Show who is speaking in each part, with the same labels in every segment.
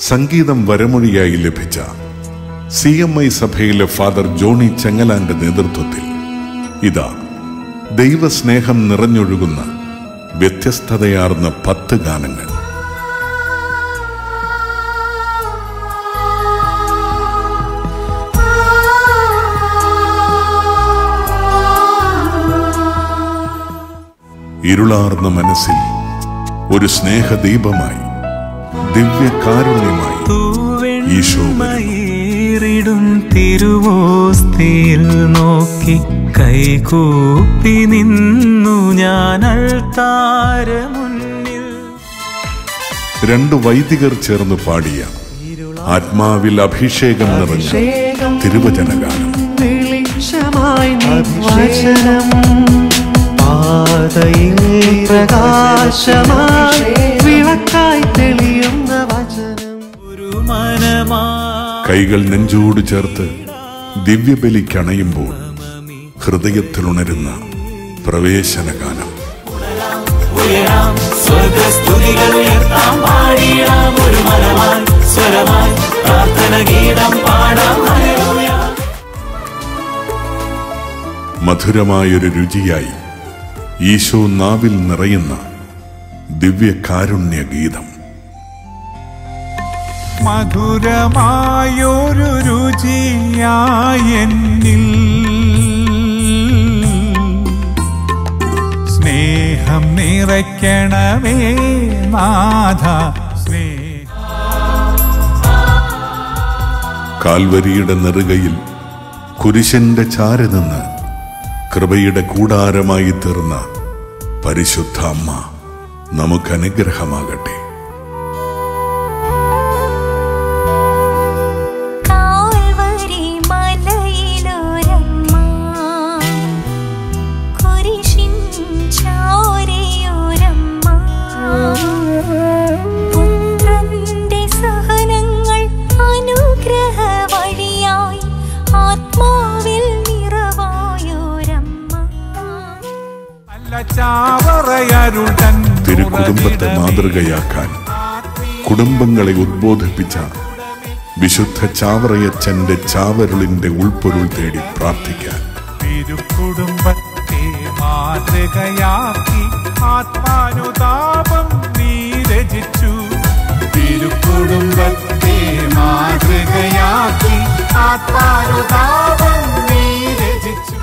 Speaker 1: സംഗീതം വരമൊഴിയായി ലഭിച്ച സി എം ഐ സഭയിലെ ഫാദർ ജോണി ചെങ്ങലാന്റെ നേതൃത്വത്തിൽ ഇതാ ദൈവസ്നേഹം നിറഞ്ഞൊഴുകുന്ന വ്യത്യസ്തതയാർന്ന പത്ത് ഗാനങ്ങൾ ഇരുളാർന്ന മനസ്സിൽ ഒരു സ്നേഹദീപമായി ദിവ്യകാരുണ്യമായി ഈശോ വരുന്നു.
Speaker 2: മയേറിടും തിരുവോസ്തിയിൽ നോക്കി കൈകൂപ്പി നിന്നു ഞാൻ അൾത്താര മുന്നിൽ
Speaker 1: രണ്ട് വൈദികർ ചേർന്ന് പാടിയ ആത്മാവിൽ അഭിഷേകം നിറഞ്ഞ തിരുവചനഗാനം
Speaker 3: വെളിച്ചമായി വചനം പാതയിൽ പ്രകാശമായി വിളക്കായി തെളിയുന്ന വചനം
Speaker 2: ഒരു മനമാ
Speaker 1: കൈകൾ നെഞ്ചോട് ചേർത്ത് ദിവ്യബലിക്കണയുമ്പോൾ ഹൃദയത്തിലുണരുന്ന പ്രവേശനഗാനം
Speaker 2: ഉയരാം സ്വർഗസ്തുതികൾ ഉയർത്താം പാടിയാം ഒരു മരമായി സ്വരമായി പ്രാർത്ഥന ഗീതം പാടാം ഹല്ലേലൂയ
Speaker 1: മധുരമായൊരു രുചിയായി ഈശോ നാവിൽ നിറയുന്ന ദിവ്യകാരുണ്യ ഗീതം
Speaker 4: മധുരമായൊരു രുചിയായെന്നിൽ സ്നേഹം നിറയ്ക്കണമേ നാഥ സ്നേഹ
Speaker 1: കാൽവരിയുടെ നെറുകയിൽ കുരിശന്റെ ചാര നിന്ന് കൃപയുടെ കൂടാരമായി തീർന്ന പരിശുദ്ധ അമ്മ നമുക്ക് അനുഗ്രഹമാകട്ടെ
Speaker 5: കാൽവരി മലയിലൊരമ്മ കുരിശിൻ ചാരയൊരമ്മ പുത്രന്റെ സഹനങ്ങൾ അനുഗ്രഹ വഴിയായി ആത്മാവിൽ നിറവായൊരമ്മ
Speaker 4: നല്ല ചാവറയരുടൻ
Speaker 1: തിരുക്കുടുംബത്തെ മാതൃകയാക്കാൻ കുടുംബങ്ങളെ ഉദ്ബോധിപ്പിച്ച വിശുദ്ധ ചാവറയച്ചന്റെ ചാവരുളിന്റെ ഉൾപ്പൊരുൾ തേടി പ്രാർത്ഥിക്കാൻ
Speaker 4: തിരുക്കുടുംബത്തെ മാതൃകയാക്കി ആത്മാനുതാപം നീ രചിച്ചു തിരുക്കുടുംബത്തെ മാതൃകയാക്കി ആത്മാനുതാപം നീ രചിച്ചു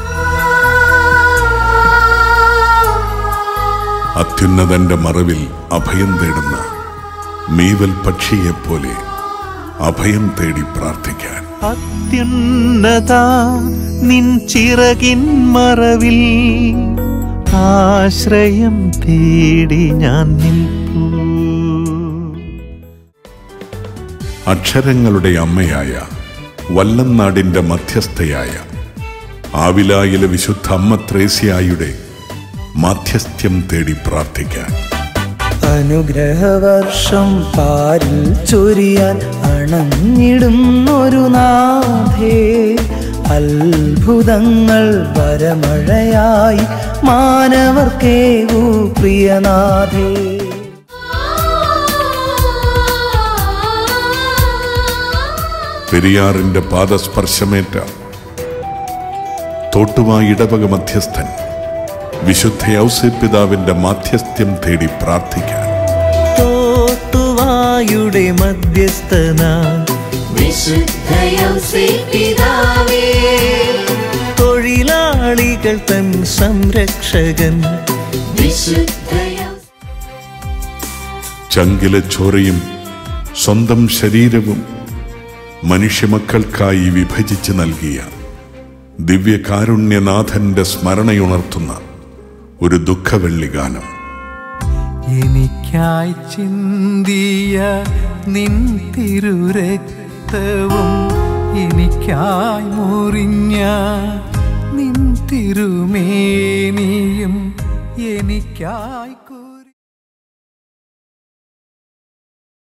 Speaker 1: അത്യുന്നതന്റെ മറവിൽ അഭയം തേടുന്ന മീവൽ പക്ഷിയെപ്പോലെ അഭയം തേടി പ്രാർത്ഥിക്കാൻ
Speaker 3: അത്യുന്നത നിൻ ചിറകിൻ മറവിൽ ആശ്രയം തേടി ഞാൻ നിൽപ്പൂ
Speaker 1: അക്ഷരങ്ങളുടെ അമ്മയായ വല്ലന്നാടിന്റെ മധ്യസ്ഥയായ ആവിലായിലെ വിശുദ്ധ അമ്മ ത്രേസ്യായുടെ മാധ്യസ്ഥ്യം തേടി പ്രാർത്ഥിക്കാൻ
Speaker 6: അനുഗ്രഹവർഷം പാരിൽ ചൊരിയാൻ അണഞ്ഞിടുന്നൊരു നാഥേ അത്ഭുതങ്ങൾ വരമഴയായി മാനവർക്കേകൂ പ്രിയനാഥേ
Speaker 1: പെരിയാറിന്റെ പാദസ്പർശമേറ്റ തോട്ടുവായി ഇടവക മധ്യസ്ഥൻ വിശുദ്ധ ഔസേപ്പിതാവിന്റെ മാധ്യസ്ഥ്യം തേടി പ്രാർത്ഥിക്കാൻ
Speaker 3: തോട്ടുവായുടെ മധ്യസ്ഥനാ തൊഴിലാളികൾ തൻ സംരക്ഷകൻ
Speaker 1: ചങ്കിലെ ചോരയും സ്വന്തം ശരീരവും മനുഷ്യമക്കൾക്കായി വിഭജിച്ച് നൽകിയ ദിവ്യകാരുണ്യനാഥന്റെ സ്മരണയുണർത്തുന്ന ഒരു ദുഃഖവെള്ളി ഗാനം
Speaker 2: എനിക്കായി ചിന്തിയ നിൻ തിരുരക്തവും എനിക്കായി മുറിഞ്ഞ നിൻ തിരുമേനിയും എനിക്കായി